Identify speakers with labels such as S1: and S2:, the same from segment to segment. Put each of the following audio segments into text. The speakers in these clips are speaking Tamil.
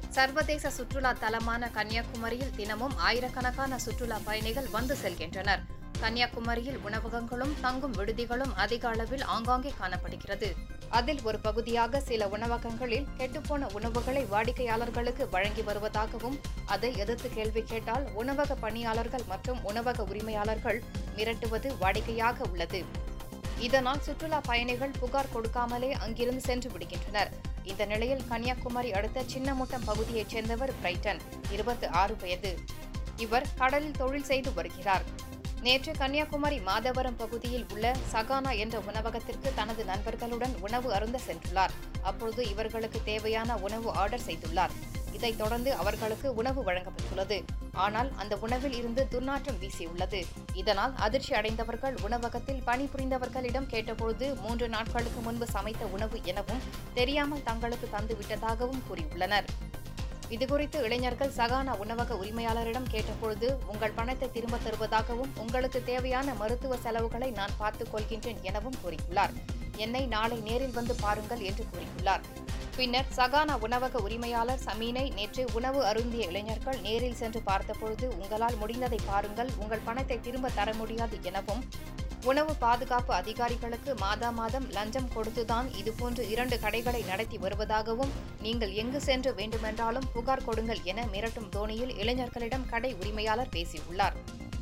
S1: சர்வதேச சுற்றுலா தலமான கன்னியாகுமரியில் தினமும் ஆயிரக்கணக்கான சுற்றுலா பயணிகள் வந்து செல்கின்றனர் கன்னியாகுமரியில் உணவகங்களும் தங்கும் விடுதிகளும் அதிக அளவில் ஆங்காங்கே காணப்படுகிறது அதில் ஒரு பகுதியாக சில உணவகங்களில் கெட்டுப்போன உணவுகளை வாடிக்கையாளர்களுக்கு வழங்கி வருவதாகவும் அதை எதிர்த்து கேள்வி கேட்டால் உணவக பணியாளர்கள் மற்றும் உணவக உரிமையாளர்கள் மிரட்டுவது வாடிக்கையாக உள்ளது இதனால் சுற்றுலா பயணிகள் புகார் கொடுக்காமலே அங்கிருந்து சென்று விடுகின்றனர் இந்த நிலையில் கன்னியாகுமரி அடுத்த சின்னமுட்டம் பகுதியைச் சேர்ந்தவர் பிரைட்டன் இருபத்தி ஆறு வயது இவர் கடலில் தொழில் செய்து வருகிறார் நேற்று கன்னியாகுமரி மாதவரம் பகுதியில் உள்ள சகானா என்ற உணவகத்திற்கு தனது நண்பர்களுடன் உணவு அருந்த சென்றுள்ளார் அப்பொழுது இவர்களுக்கு தேவையான உணவு ஆர்டர் செய்துள்ளார் இதைத் தொடர்ந்து அவர்களுக்கு உணவு வழங்கப்பட்டுள்ளது ஆனால் அந்த உணவில் இருந்து துர்நாற்றம் வீசியுள்ளது இதனால் அதிர்ச்சி அடைந்தவர்கள் உணவகத்தில் பணிபுரிந்தவர்களிடம் கேட்டபொழுது மூன்று நாட்களுக்கு முன்பு சமைத்த உணவு எனவும் தெரியாமல் தங்களுக்கு தந்து விட்டதாகவும் கூறியுள்ளனர் இதுகுறித்து இளைஞர்கள் சகானா உணவக உரிமையாளரிடம் கேட்டபொழுது உங்கள் பணத்தை திரும்ப தருவதாகவும் உங்களுக்கு தேவையான மருத்துவ செலவுகளை நான் பார்த்துக் கொள்கின்றேன் எனவும் கூறியுள்ளார் என்னை நாளை நேரில் வந்து பாருங்கள் என்று கூறியுள்ளார் பின்னர் சகானா உணவக உரிமையாளர் சமீனை நேற்று உணவு அருந்திய இளைஞர்கள் நேரில் சென்று பார்த்தபொழுது உங்களால் முடிந்ததை பாருங்கள் உங்கள் பணத்தை திரும்ப தர முடியாது எனவும் உணவு பாதுகாப்பு அதிகாரிகளுக்கு மாதா மாதம் லஞ்சம் கொடுத்துதான் இதுபோன்று இரண்டு கடைகளை நடத்தி வருவதாகவும் நீங்கள் எங்கு சென்று வேண்டுமென்றாலும் புகார் கொடுங்கள் என மிரட்டும் தோணியில் இளைஞர்களிடம் கடை உரிமையாளர் பேசியுள்ளார்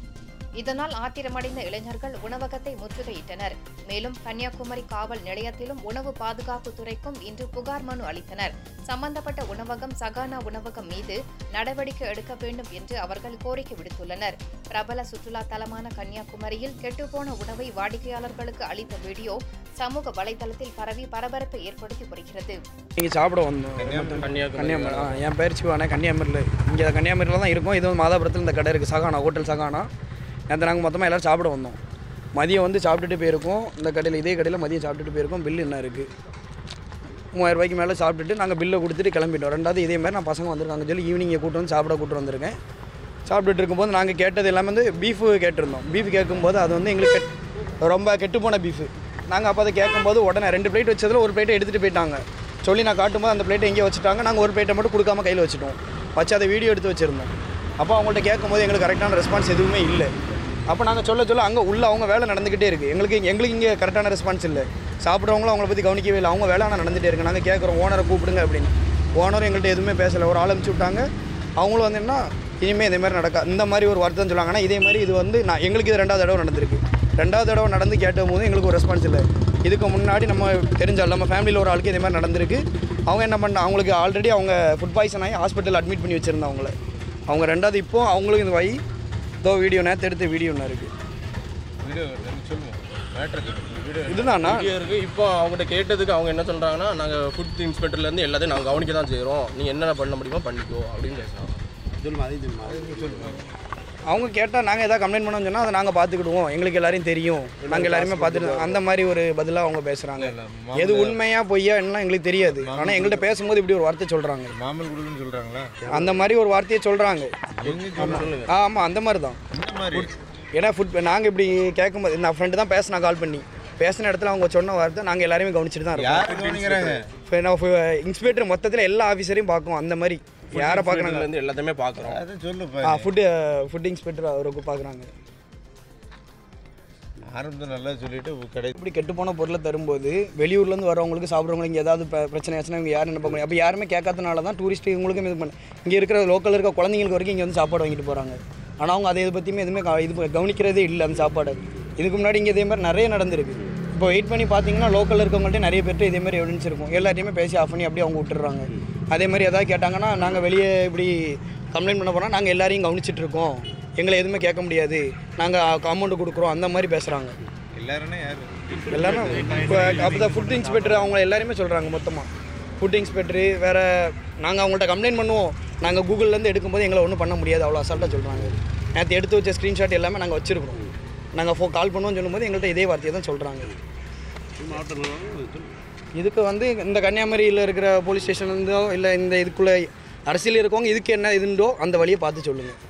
S1: இதனால் ஆத்திரமடைந்த இளைஞர்கள் உணவகத்தை முற்றுகையிட்டனர் மேலும் கன்னியாகுமரி காவல் நிலையத்திலும் உணவு பாதுகாப்பு துறைக்கும் இன்று புகார் மனு அளித்தனர் சம்பந்தப்பட்ட உணவகம் சகானா உணவகம் மீது நடவடிக்கை எடுக்க வேண்டும் என்று அவர்கள் கோரிக்கை விடுத்துள்ளனர் பிரபல சுற்றுலா தலமான கன்னியாகுமரியில் கெட்டுப்போன உணவை வாடிக்கையாளர்களுக்கு அளித்த வீடியோ சமூக வலைதளத்தில் பரவி பரபரப்பை ஏற்படுத்தி வருகிறது
S2: இங்கே சாப்பிட வந்தோம்
S3: கன்னியாகுமரி
S2: கன்னியாகுமரி ஆ என் பேர் சிவானே கன்னியாகுமரியில் இங்கே கன்னியாகுமரியில் தான் இருக்கும் இது வந்து மாதாபுரத்தில் இந்த கடை இருக்குது சகானா ஹோட்டல் சகானா நேற்று நாங்கள் மொத்தமாக எல்லோரும் சாப்பிட வந்தோம் மதியம் வந்து சாப்பிட்டுட்டு போயிருக்கோம் இந்த கடையில் இதே கடையில் மதியம் சாப்பிட்டுட்டு போயிருக்கோம் பில்லு என்ன இருக்குது மூவாயிரம் ரூபாய்க்கு மேலே சாப்பிட்டுட்டு நாங்கள் பில்லை கொடுத்துட்டு கிளம்பிட்டோம் ரெண்டாவது இதே மாதிரி நான் பசங்க வந்திருக்காங்க சொல்லி ஈவினிங் கூட்டு வந்து சாப்பிட கூட்டு வந்திருக்கேன் சாப்பிட்டுட்டு இருக்கும்போது நாங்கள் கேட்டது எல்லாமே வந்து பீஃபு கேட்டிருந்தோம் பீஃப் கேட்கும்போது அது வந்து எங்களுக்கு கெட்- ரொம்ப கெட்டுப்போன பீஃபு நாங்கள் அப்போ அதை கேட்கும்போது உடனே ரெண்டு பிளேட் வச்சதில் ஒரு பிளேட்டை எடுத்துகிட்டு போயிட்டாங்க சொல்லி நான் காட்டும்போது அந்த பிளேட்டை எங்கேயோ வச்சுட்டாங்க நாங்கள் ஒரு பிளேட்டை மட்டும் கொடுக்காம கையில் வச்சுட்டோம் வச்சு அதை வீடியோ எடுத்து வச்சுருந்தோம் அப்போ அவங்கள்ட்ட கேட்கும்போது எங்களுக்கு கரெக்டான ரெஸ்பான்ஸ் எதுவுமே இல்லை அப்போ நாங்கள் சொல்ல சொல்ல அங்கே உள்ள அவங்க வேலை நடந்துக்கிட்டே இருக்குது எங்களுக்கு எங்களுக்கு இங்கே கரெக்டான ரெஸ்பான்ஸ் இல்லை சாப்பிட்றவங்களும் அவங்கள பற்றி கவனிக்கவே இல்லை அவங்க வேலை ஆனால் நடந்துகிட்டே இருக்குது நாங்கள் கேட்குறோம் ஓனரை கூப்பிடுங்க அப்படின்னு ஓனரும் எங்கள்கிட்ட எதுவுமே பேசலை ஒரு ஆள் அனுப்பிச்சு விட்டாங்க அவங்களும் வந்து என்ன இனிமேல் இதே மாதிரி நடக்கா இந்த மாதிரி ஒரு வார்த்தை சொல்லுவாங்க ஆனால் இதே மாதிரி இது வந்து நான் எங்களுக்கு இது ரெண்டாவது தடவை நடந்திருக்கு ரெண்டாவது தடவை நடந்து கேட்ட போது எங்களுக்கு ஒரு ரெஸ்பான்ஸ் இல்லை இதுக்கு முன்னாடி நம்ம தெரிஞ்ச ஆள், நம்ம ஃபேமிலியில் ஒரு ஆளுக்கு இதே மாதிரி நடந்திருக்கு அவங்க என்ன பண்ண அவங்களுக்கு ஆல்ரெடி அவங்க ஃபுட் பாய்சன் ஆகி ஹாஸ்பிட்டல் அட்மிட் பண்ணி வச்சுருந்தாங்க அவங்கள அவங்க ரெண்டாவது இப்போ அவங்களுக்கு இந்த வை இதோ வீடியோ நேற்று எடுத்த வீடியோ ஒன்று இருக்குது
S3: வீடியோ சொல்லுங்க மேட்ரு வீடியோ
S2: இதுதானா
S3: வீடியோ இருக்குது இப்போ அவங்ககிட்ட கேட்டதுக்கு அவங்க என்ன சொல்கிறாங்கன்னா நாங்கள் ஃபுட் இன்ஸ்பெக்டர்லேருந்து எல்லாத்தையும் நாங்கள் கவனிக்க தான் செய்கிறோம் நீங்கள் என்னென்ன பண்ண முடியுமோ பண்ணிக்கோ அப்படின்னு பேசுகிறாங்க
S2: அவங்க கேட்டால் நாங்கள் எதாவது கம்ப்ளைண்ட் பண்ணோம்னு சொன்னால் அதை நாங்கள் பார்த்துக்கிடுவோம் எங்களுக்கு எல்லாரையும் தெரியும் நாங்கள் எல்லாருமே பார்த்துட்டு அந்த மாதிரி ஒரு பதிலாக அவங்க பேசுகிறாங்க எது உண்மையா பொய்யா என்ன எங்களுக்கு தெரியாது ஆனால் எங்கள்கிட்ட பேசும்போது இப்படி ஒரு வார்த்தை சொல்கிறாங்க
S4: மாமல் கொடுக்குன்னு சொல்கிறாங்களா
S2: அந்த மாதிரி ஒரு வார்த்தையை சொல்கிறாங்க
S3: சொல்லுங்க
S2: ஆமாம் அந்த மாதிரி தான்
S4: இந்த மாதிரி
S2: ஏன்னா ஃபுட் நாங்கள் இப்படி கேட்கும்போது நான் ஃப்ரெண்டு தான் பேசினா கால் பண்ணி பேசின இடத்துல அவங்க சொன்ன வார்த்தை நாங்கள் எல்லாருமே கவனிச்சுட்டு தான் இருக்கோம்
S4: யார் கவனிக்கிறாங்க
S2: இப்போ நான் இன்ஸ்பெக்டர் மொத்தத்தில் எல்லா ஆஃபீஸரையும் பார்க்கும் அந்த மாதிரி யாரை பார்க்குறாங்க
S3: இருந்து எல்லாத்தையுமே பார்க்குறோம்
S4: அதை சொல்லு
S2: ஆ ஃபுட்டு ஃபுட் இன்ஸ்பெக்டர் அவருக்கு பார்க்குறாங்க
S4: ஆரம்பத்தில் நல்லா சொல்லிட்டு கடை
S2: இப்படி கெட்டுப்போன பொருளை தரும்போது வெளியூர்லேருந்து வரவங்களுக்கு சாப்பிட்றவங்களுக்கு இங்கே ஏதாவது பிர- பிரச்சனை ஆச்சுன்னா இவங்க யாரும் என்ன பண்ண முடியும் அப்போ யாருமே கேட்காதனால தான் டூரிஸ்ட் இவங்களுக்கும் இது பண்ண இங்கே இருக்கிற லோக்கலில் இருக்க குழந்தைங்களுக்கு வரைக்கும் இங்கே வந்து சாப்பாடு வாங்கிட்டு போகிறாங்க ஆனால் அவங்க அதை இதை பற்றியுமே எதுவுமே க- இது ப- கவனிக்கிறதே இல்லை அந்த சாப்பாடு இதுக்கு முன்னாடி இங்கே இதே மாதிரி நிறைய நடந்திருக்கு இப்போ வெயிட் பண்ணி பார்த்தீங்கன்னா லோக்கலில் இருக்கவங்கள்ட்ட நிறைய பேர்ட்ட இதே மாதிரி எவிடன்ஸ் இருக்கும் எல்லாத்தையுமே பேசி ஆஃப் பண்ணி அப்படியே அவங்க விட்டுறாங்க அதே மாதிரி ஏதாவது கேட்டாங்கன்னா நாங்கள் வெளியே இப்படி கம்ப்ளைண்ட் பண்ண போனால் நாங்கள் எல்லாரையும் கவனிச்சிட்டு இருக்கோம் எங்களை எதுவுமே கேட்க முடியாது நாங்கள் அமௌண்ட் கொடுக்குறோம் அந்த மாதிரி பேசுகிறாங்க
S4: எல்லாருமே யார்
S2: எல்லாரும் அப்போ தான் ஃபுட் இன்ஸ்பெக்டர் அவங்க எல்லாருமே சொல்கிறாங்க மொத்தமாக ஃபுட் இன்ஸ்பெக்டரு வேறு நாங்கள் அவங்கள்ட்ட கம்ப்ளைண்ட் பண்ணுவோம் நாங்கள் கூகுள்லேருந்து எடுக்கும்போது எங்களை ஒன்றும் பண்ண முடியாது அவ்வளோ அசால்ட்டாக சொல்கிறாங்க நேற்று எடுத்து வச்ச ஸ்க்ரீன்ஷாட் எல்லாமே நாங்கள் வச்சுருக்கோம் நாங்கள் ஃபோ கால் பண்ணுவோம்னு சொல்லும்போது எங்கள்கிட்ட இதே வார்த்தையை தான் சொல்கிறாங்க இதுக்கு வந்து இந்த கன்னியாகுமரியில் இருக்கிற போலீஸ் ஸ்டேஷன்லேருந்தோ இல்லை இந்த இதுக்குள்ளே அரசியல் இருக்கவங்க இதுக்கு என்ன இதுண்டோ அந்த வழியை பார்த்து சொல்லுங்கள்